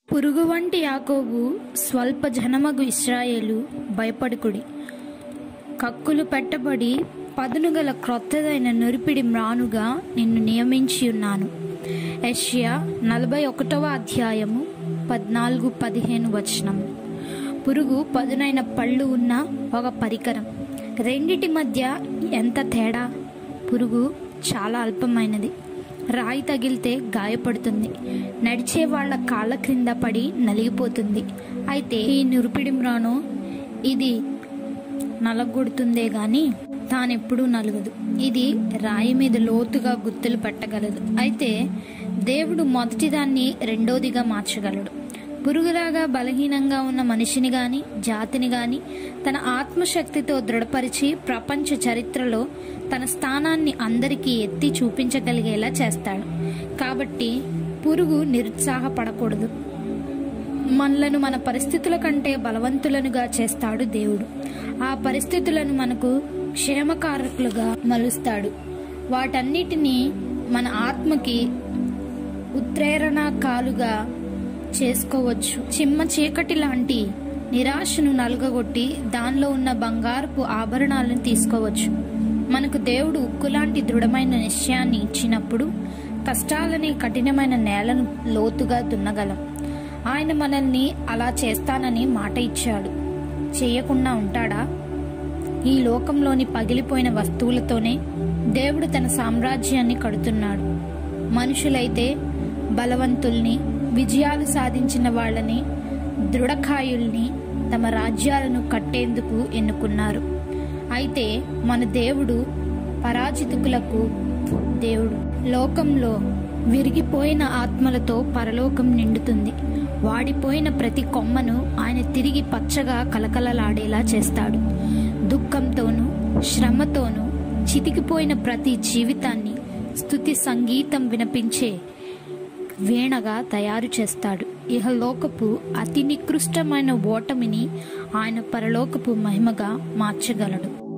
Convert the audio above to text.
పురుగు వంటి యాకోబు స్వల్ప జనమగు ఇస్రాయేలు భయపడుకుడి కక్కులు పెట్టబడి పదును గల క్రొత్తదైన నురిపిడి మ్రానుగా నిన్ను నియమించి ఉన్నాను యెషయా నలభై ఒకటవ అధ్యాయము పద్నాలుగు పదిహేను వచనం పురుగు పదునైన పళ్ళు ఉన్న ఒక పరికరం రెండిటి మధ్య ఎంత తేడా పురుగు చాలా అల్పమైనది రాయి తగిలితే గాయపడుతుంది నడిచే వాళ్ళ కాళ్ళ క్రింద పడి నలిగిపోతుంది అయితే ఈ నురిపిడి మ్రాను ఇది నలగొడుతుందే గాని తానెప్పుడూ నలుగదు ఇది రాయి మీద లోతుగా గుర్తులు పెట్టగలదు అయితే దేవుడు మొదటిదాన్ని రెండోదిగా మార్చగలడు పురుగులాగా బలహీనంగా ఉన్న మనిషిని గాని జాతిని గాని తన ఆత్మశక్తితో దృఢపరిచి ప్రపంచ చరిత్రలో తన స్థానాన్ని అందరికీ ఎత్తి చూపించగలిగేలా చేస్తాడు కాబట్టి పురుగు నిరుత్సాహపడకూడదు మనలను మన పరిస్థితుల కంటే బలవంతులనుగా చేస్తాడు దేవుడు ఆ పరిస్థితులను మనకు క్షేమకారకులుగా మలుస్తాడు వాటన్నిటినీ మన ఆత్మకి ఉత్ప్రేరణకాలుగా చేసుకోవచ్చు చిమ్మ చీకటి లాంటి నిరాశను నలుగగొట్టి దానిలో ఉన్న బంగారపు ఆభరణాలను తీసుకోవచ్చు మనకు దేవుడు ఉక్కులాంటి దృఢమైన నిశ్చయాన్ని ఇచ్చినప్పుడు కష్టాలని కఠినమైన నేలను లోతుగా దున్నగలం ఆయన మనల్ని అలా చేస్తానని మాట ఇచ్చాడు చేయకుండా ఉంటాడా ఈ లోకంలోని పగిలిపోయిన వస్తువులతోనే దేవుడు తన సామ్రాజ్యాన్ని కడుతున్నాడు మనుషులైతే బలవంతుల్ని విజయాలు సాధించిన వాళ్ళని దృఢకాయుల్ని తమ రాజ్యాలను కట్టేందుకు ఎన్నుకున్నారు అయితే మన దేవుడు పరాజితుకులకు దేవుడు లోకంలో విరిగిపోయిన ఆత్మలతో పరలోకం నిండుతుంది వాడిపోయిన ప్రతి కొమ్మను ఆయన తిరిగి పచ్చగా కలకలలాడేలా చేస్తాడు దుఃఖంతోనూ శ్రమతోనూ చితికిపోయిన ప్రతి జీవితాన్ని స్తుతి సంగీతం వినిపించే వీణగా తయారు చేస్తాడు ఇహలోకపు అతి నికృష్టమైన ఓటమిని ఆయన పరలోకపు మహిమగా మార్చగలడు